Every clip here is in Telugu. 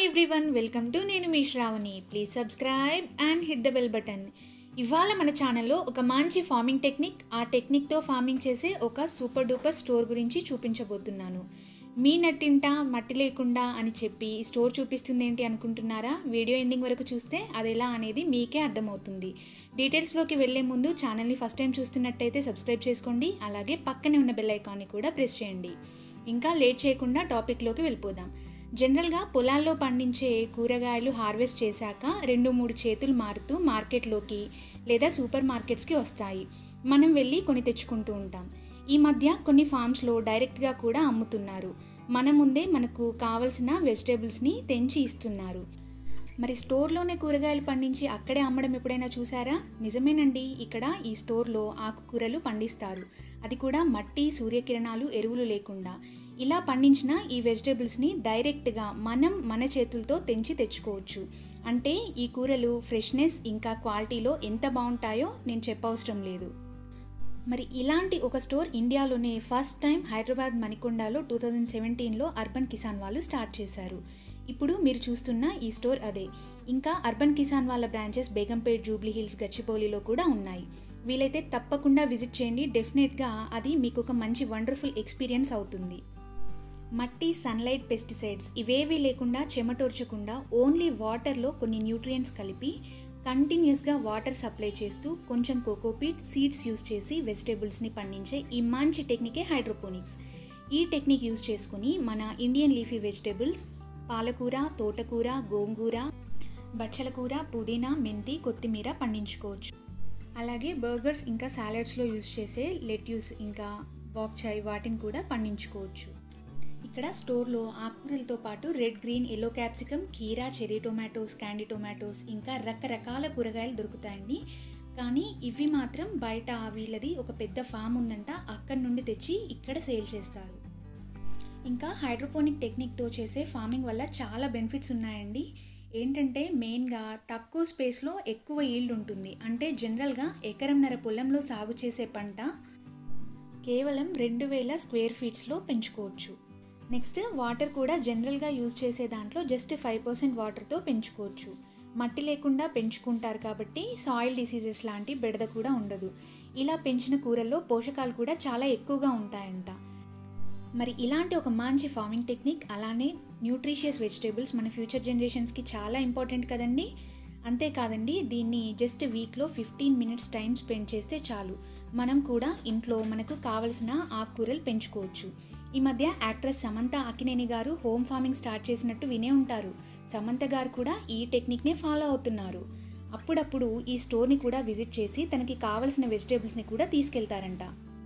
ఎవ్రీవన్ వెల్కమ్ టు నేను మీ Shravani please subscribe and hit the bell button ఇవాళ మన ఛానల్లో ఒక మంచి ఫార్మింగ్ టెక్నిక్ ఆ టెక్నిక్తో ఫార్మింగ్ చేసే ఒక సూపర్ డూపర్ స్టోర్ గురించి చూపించబోతున్నాను మీ నట్టింట మట్టి లేకుండా అని చెప్పి ఈ స్టోర్ చూపిస్తుంది ఏంటి అనుకుంటున్నారా వీడియో ఎండింగ్ వరకు చూస్తే అది ఎలా అనేది మీకే అర్థమవుతుంది డీటెయిల్స్లోకి వెళ్ళే ముందు ఛానల్ని ఫస్ట్ టైం చూస్తున్నట్టయితే సబ్స్క్రైబ్ చేసుకోండి అలాగే పక్కనే ఉన్న బెల్ ఐకాన్ని కూడా ప్రెస్ చేయండి ఇంకా లేట్ చేయకుండా టాపిక్లోకి వెళ్ళిపోదాం జనరల్గా పొలాల్లో పండించే కూరగాయలు హార్వెస్ట్ చేశాక రెండు మూడు చేతులు మారుతూ మార్కెట్లోకి లేదా సూపర్ మార్కెట్స్కి వస్తాయి మనం వెళ్ళి కొని తెచ్చుకుంటూ ఉంటాం ఈ మధ్య కొన్ని ఫామ్స్లో డైరెక్ట్గా కూడా అమ్ముతున్నారు మన ముందే మనకు కావలసిన వెజిటేబుల్స్ని తెంచి ఇస్తున్నారు మరి స్టోర్లోనే కూరగాయలు పండించి అక్కడే అమ్మడం ఎప్పుడైనా చూసారా నిజమేనండి ఇక్కడ ఈ స్టోర్లో ఆకుకూరలు పండిస్తారు అది కూడా మట్టి సూర్యకిరణాలు ఎరువులు లేకుండా ఇలా పండించిన ఈ వెజిటేబుల్స్ని డైరెక్ట్గా మనం మన చేతులతో తెంచి తెచ్చుకోవచ్చు అంటే ఈ కూరలు ఫ్రెష్నెస్ ఇంకా క్వాలిటీలో ఎంత బాగుంటాయో నేను చెప్పవసరం లేదు మరి ఇలాంటి ఒక స్టోర్ ఇండియాలోనే ఫస్ట్ టైం హైదరాబాద్ మణికొండలో టూ థౌజండ్ సెవెంటీన్లో అర్బన్ కిసాన్ వాళ్ళు స్టార్ట్ చేశారు ఇప్పుడు మీరు చూస్తున్న ఈ స్టోర్ అదే ఇంకా అర్బన్ కిసాన్ వాళ్ళ బ్రాంచెస్ బేగంపేట్ జూబ్లీ హిల్స్ గచ్చిబౌలిలో కూడా ఉన్నాయి వీలైతే తప్పకుండా విజిట్ చేయండి డెఫినెట్గా అది మీకు ఒక మంచి వండర్ఫుల్ ఎక్స్పీరియన్స్ అవుతుంది మట్టి సన్లైట్ పెస్టిసైడ్స్ ఇవేవీ లేకుండా చెమటోర్చకుండా ఓన్లీ వాటర్లో కొన్ని న్యూట్రియంట్స్ కలిపి కంటిన్యూస్గా వాటర్ సప్లై చేస్తూ కొంచెం కోకోపీట్ సీడ్స్ యూస్ చేసి వెజిటేబుల్స్ని పండించే ఈ మంచి టెక్నికే హైడ్రోపోనిక్స్ ఈ టెక్నిక్ యూస్ చేసుకుని మన ఇండియన్ లీఫీ వెజిటేబుల్స్ పాలకూర తోటకూర గోంగూర బచ్చల కూర పుదీనా మెంతి కొత్తిమీర పండించుకోవచ్చు అలాగే బర్గర్స్ ఇంకా సాలడ్స్లో యూస్ చేసే లెట్యూస్ ఇంకా బాక్ చాయ్ వాటిని కూడా పండించుకోవచ్చు ఇక్కడ స్టోర్లో ఆకుకూరలతో పాటు రెడ్ గ్రీన్ ఎల్లో క్యాప్సికమ్ కీరా చెరీ టొమాటోస్ క్యాండీ టొమాటోస్ ఇంకా రకరకాల కూరగాయలు దొరుకుతాయండి కానీ ఇవి మాత్రం బయట వీళ్ళది ఒక పెద్ద ఫామ్ ఉందంట అక్కడి నుండి తెచ్చి ఇక్కడ సేల్ చేస్తారు ఇంకా హైడ్రోపోనిక్ టెక్నిక్తో చేసే ఫార్మింగ్ వల్ల చాలా బెనిఫిట్స్ ఉన్నాయండి ఏంటంటే మెయిన్గా తక్కువ స్పేస్లో ఎక్కువ ఈల్డ్ ఉంటుంది అంటే జనరల్గా ఎకరంన్నర పొలంలో సాగు చేసే పంట కేవలం రెండు వేల స్క్వేర్ ఫీట్స్లో పెంచుకోవచ్చు నెక్స్ట్ వాటర్ కూడా జనరల్గా యూజ్ చేసే దాంట్లో జస్ట్ ఫైవ్ పర్సెంట్ వాటర్తో పెంచుకోవచ్చు మట్టి లేకుండా పెంచుకుంటారు కాబట్టి సాయిల్ డిసీజెస్ లాంటి బెడద కూడా ఉండదు ఇలా పెంచిన కూరల్లో పోషకాలు కూడా చాలా ఎక్కువగా ఉంటాయంట మరి ఇలాంటి ఒక మంచి ఫార్మింగ్ టెక్నిక్ అలానే న్యూట్రిషియస్ వెజిటేబుల్స్ మన ఫ్యూచర్ జనరేషన్స్కి చాలా ఇంపార్టెంట్ కదండి అంతేకాదండి దీన్ని జస్ట్ వీక్లో ఫిఫ్టీన్ మినిట్స్ టైం స్పెండ్ చేస్తే చాలు మనం కూడా ఇంట్లో మనకు కావలసిన ఆకుకూరలు పెంచుకోవచ్చు ఈ మధ్య యాక్ట్రెస్ సమంత అకినేని గారు హోమ్ ఫార్మింగ్ స్టార్ట్ చేసినట్టు వినే ఉంటారు సమంత గారు కూడా ఈ టెక్నిక్నే ఫాలో అవుతున్నారు అప్పుడప్పుడు ఈ స్టోర్ని కూడా విజిట్ చేసి తనకి కావలసిన వెజిటేబుల్స్ని కూడా తీసుకెళ్తారంట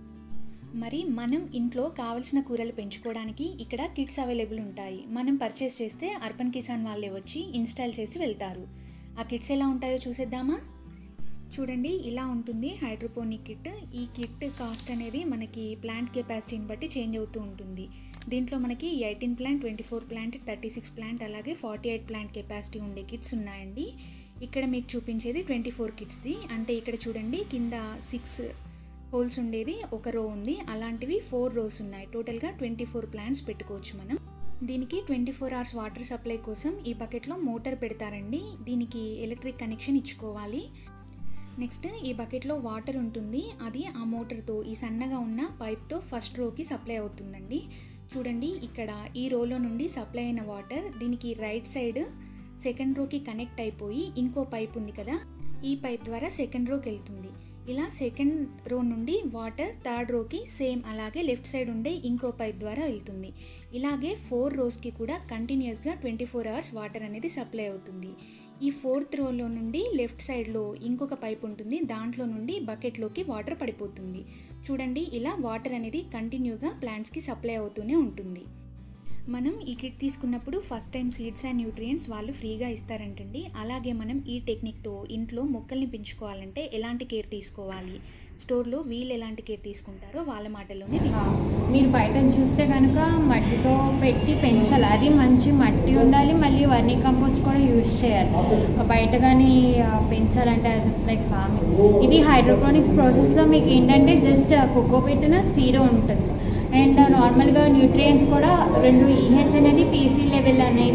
మరి మనం ఇంట్లో కావలసిన కూరలు పెంచుకోవడానికి ఇక్కడ కిట్స్ అవైలబుల్ ఉంటాయి మనం పర్చేస్ చేస్తే అర్బన్ కిసాన్ వాళ్ళే వచ్చి ఇన్స్టాల్ చేసి వెళ్తారు ఆ కిట్స్ ఎలా ఉంటాయో చూసేద్దామా చూడండి ఇలా ఉంటుంది హైడ్రోపోనిక్ కిట్ ఈ కిట్ కాస్ట్ అనేది మనకి ప్లాంట్ కెపాసిటీని బట్టి చేంజ్ అవుతూ ఉంటుంది దీంట్లో మనకి eighteen plant twenty four plant thirty six plant అలాగే ఫార్టీ ఎయిట్ ప్లాంట్ కెపాసిటీ ఉండే కిట్స్ ఉన్నాయండి ఇక్కడ మీకు చూపించేది ట్వంటీ ఫోర్ కిట్స్ది అంటే ఇక్కడ చూడండి కింద సిక్స్ హోల్స్ ఉండేది ఒక రో ఉంది అలాంటివి ఫోర్ రోస్ ఉన్నాయి టోటల్గా ట్వంటీ ఫోర్ ప్లాంట్స్ పెట్టుకోవచ్చు మనం దీనికి twenty four hours water supply కోసం ఈ బకెట్లో మోటార్ పెడతారండి దీనికి ఎలక్ట్రిక్ కనెక్షన్ ఇచ్చుకోవాలి నెక్స్ట్ ఈ బకెట్లో వాటర్ ఉంటుంది అది ఆ మోటార్తో ఈ సన్నగా ఉన్న పైప్తో ఫస్ట్ రోకి సప్లై అవుతుందండి చూడండి ఇక్కడ ఈ రోలో నుండి సప్లై అయిన వాటర్ దీనికి రైట్ సైడ్ సెకండ్ రోకి కనెక్ట్ అయిపోయి ఇంకో పైప్ ఉంది కదా ఈ పైప్ ద్వారా సెకండ్ రోకి వెళ్తుంది ఇలా సెకండ్ రో నుండి వాటర్ థర్డ్ రోకి సేమ్ అలాగే లెఫ్ట్ సైడ్ ఉండే ఇంకో పైప్ ద్వారా వెళ్తుంది ఇలాగే ఫోర్ రోస్కి కూడా కంటిన్యూస్గా ట్వంటీ ఫోర్ అవర్స్ వాటర్ అనేది సప్లై అవుతుంది ఈ ఫోర్త్ రోలో నుండి లెఫ్ట్ సైడ్లో ఇంకొక పైప్ ఉంటుంది దాంట్లో నుండి బకెట్లోకి వాటర్ పడిపోతుంది చూడండి ఇలా వాటర్ అనేది కంటిన్యూగా ప్లాంట్స్కి సప్లై అవుతూనే ఉంటుంది మనం ఈ కిట్ తీసుకున్నప్పుడు first time seeds and nutrients వాళ్ళు ఫ్రీగా ఇస్తారంటండి అలాగే మనం ఈ టెక్నిక్తో ఇంట్లో మొక్కల్ని పెంచుకోవాలంటే ఎలాంటి కేర్ తీసుకోవాలి స్టోర్లో వీళ్ళు ఎలాంటి కేర్ తీసుకుంటారో వాళ్ళ మాటల్లోనే విందాం. మీరు బయట చూస్తే కనుక మట్టితో పెట్టి పెంచాలి అది మంచి మట్టి ఉండాలి మళ్ళీ వర్నీ కంపోస్ట్ కూడా యూజ్ చేయాలి ఒక బయట కానీ ఆ, పెంచాలంటే యాజ్ లైక్ ఫార్మింగ్ ఇది హైడ్రోపోనిక్స్ ప్రాసెస్లో మీకు ఏంటంటే జస్ట్ కుక్కో పెట్టిన సీరో ఉంటుంది అండ్ నార్మల్గా న్యూట్రియంట్స్ కూడా రెండు ఈహెచ్ అనేది పీసీ లెవెల్ అనేది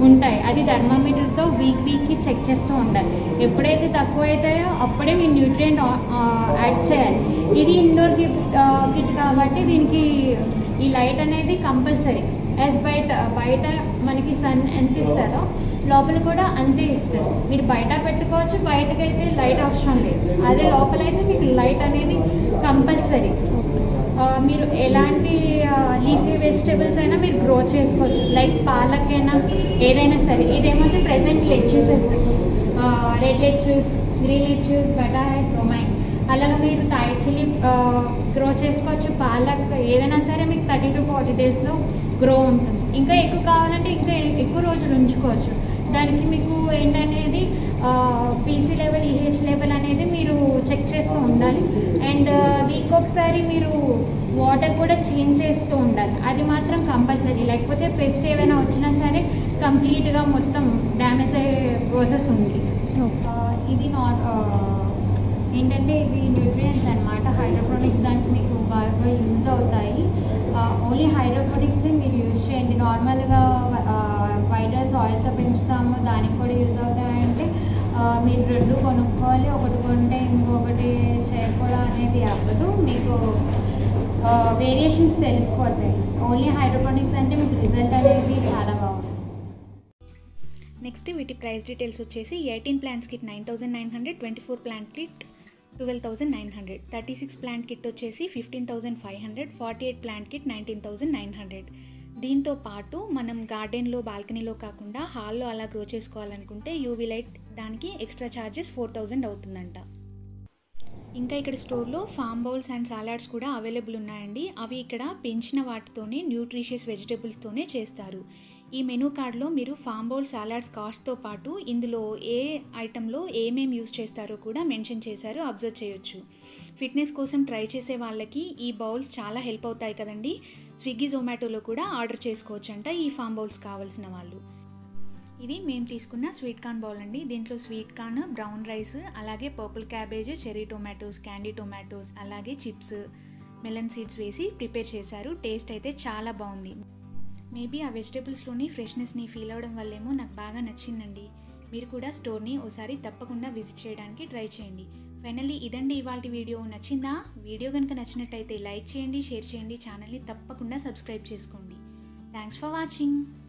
ఉంటాయి అది థర్మామీటర్తో వీక్ వీక్కి చెక్ చేస్తూ ఉండాలి ఎప్పుడైతే తక్కువ అవుతాయో అప్పుడే మీరు న్యూట్రియంట్ యాడ్ చేయాలి ఇది ఇండోర్ కిట్ కిట్ కాబట్టి దీనికి ఈ లైట్ అనేది కంపల్సరీ యాజ్ బయట బయట మనకి సన్ ఎంత ఇస్తారో లోపల కూడా అంతే ఇస్తారు మీరు బయట పెట్టుకోవచ్చు బయటకైతే లైట్ అవసరం లేదు అదే లోపలైతే మీకు లైట్ అనేది కంపల్సరీ ఆ, మీరు ఎలాంటి లీఫీ వెజిటేబుల్స్ అయినా మీరు గ్రో చేసుకోవచ్చు లైక్ పాలకైనా ఏదైనా సరే ఇదేమొచ్చి present lettuces red lettuce green lettuce butterhead romaine అలాగే మీరు థాయ్ చిల్లీ గ్రో చేసుకోవచ్చు పాలక్ ఏదైనా సరే మీకు థర్టీ టు ఫార్టీ డేస్లో గ్రో ఉంటుంది ఇంకా ఎక్కువ కావాలంటే ఇంకా ఎక్కువ రోజులు ఉంచుకోవచ్చు దానికి మీకు ఏంటనేది పీసీ లెవెల్ ఈహెచ్ లెవెల్ అనేది మీరు చెక్ చేస్తూ ఉండాలి అండ్ వీక్ ఒకసారి మీరు వాటర్ కూడా చేంజ్ చేస్తూ ఉండాలి అది మాత్రం కంపల్సరీ లేకపోతే పెస్ట్ ఏమైనా వచ్చినా సరే కంప్లీట్గా మొత్తం డ్యామేజ్ అయ్యే ప్రాసెస్ ఉంది ఆ, ఇది నాట్ ఏంటంటే ఇవి న్యూట్రియంట్స్ అనమాట హైడ్రోప్రోనిక్స్ దానికి మీకు బాగా యూజ్ అవుతాయి ఓన్లీ హైడ్రోప్రోనిక్స్ని మీరు యూజ్ చేయండి నార్మల్గా వైట్ రైస్ ఆయిల్తో పెంచుతాము దానికి కూడా యూజ్ అవుతాయంటే ఆ, మీరు రెండు కొనుక్కోవాలి ఒకటి కొంటే ఇంకొకటి చేయకపోవడం అనేది అవ్వదు మీకు వేరియేషన్స్ తెలిసిపోతాయి ఓన్లీ హైడ్రోప్రోనిక్స్ అంటే మీకు రిజల్ట్ అనేది చాలా బాగుంటుంది నెక్స్ట్ వీటి ప్రైస్ డీటెయిల్స్ వచ్చేసి eighteen plants kit nine thousand nine hundred twenty four plant kit twelve thousand nine hundred thirty six plant kit వచ్చేసి fifteen thousand five hundred forty eight plant kit nineteen thousand nine hundred దీంతో పాటు మనం గార్డెన్లో బాల్కనీలో కాకుండా హాల్లో అలా గ్రో చేసుకోవాలనుకుంటే యూవీ లైట్ దానికి ఎక్స్ట్రా ఛార్జెస్ ఫోర్ థౌజండ్ అవుతుందంట ఇంకా ఇక్కడ స్టోర్లో ఫామ్ బౌల్స్ అండ్ సాలాడ్స్ కూడా అవైలబుల్ ఉన్నాయండి అవి ఇక్కడ పెంచిన వాటితోనే న్యూట్రిషియస్ వెజిటేబుల్స్తోనే చేస్తారు ఈ మెనూ కార్డ్లో మీరు ఫామ్ బౌల్ సాలాడ్స్ కాస్ట్తో పాటు ఇందులో ఏ ఐటెంలో ఏమేమి యూజ్ చేస్తారో కూడా మెన్షన్ చేశారో అబ్జర్వ్ చేయొచ్చు ఫిట్నెస్ కోసం ట్రై చేసే వాళ్ళకి ఈ బౌల్స్ చాలా హెల్ప్ అవుతాయి కదండి స్విగ్గీ జొమాటోలో కూడా ఆర్డర్ చేసుకోవచ్చంట ఈ ఫామ్ బౌల్స్ కావాల్సిన వాళ్ళు ఇది మేము తీసుకున్న స్వీట్ కార్న్ బౌల్ అండి దీంట్లో స్వీట్ కార్న్ బ్రౌన్ రైస్ అలాగే purple cabbage cherry tomatoes candy tomatoes అలాగే చిప్స్ మెలన్ సీడ్స్ వేసి ప్రిపేర్ చేశారు టేస్ట్ అయితే చాలా బాగుంది మేబీ ఆ వెజిటేబుల్స్లోని ఫ్రెష్నెస్ని ఫీల్ అవడం వల్లేమో నాకు బాగా నచ్చిందండి మీరు కూడా స్టోర్ని ఓసారి తప్పకుండా విజిట్ చేయడానికి ట్రై చేయండి ఫైనల్లీ ఇదండి ఇవాళ వీడియో నచ్చిందా వీడియో కనుక నచ్చినట్టయితే లైక్ చేయండి షేర్ చేయండి ఛానల్ని తప్పకుండా సబ్స్క్రైబ్ చేసుకోండి థ్యాంక్స్ ఫర్ వాచింగ్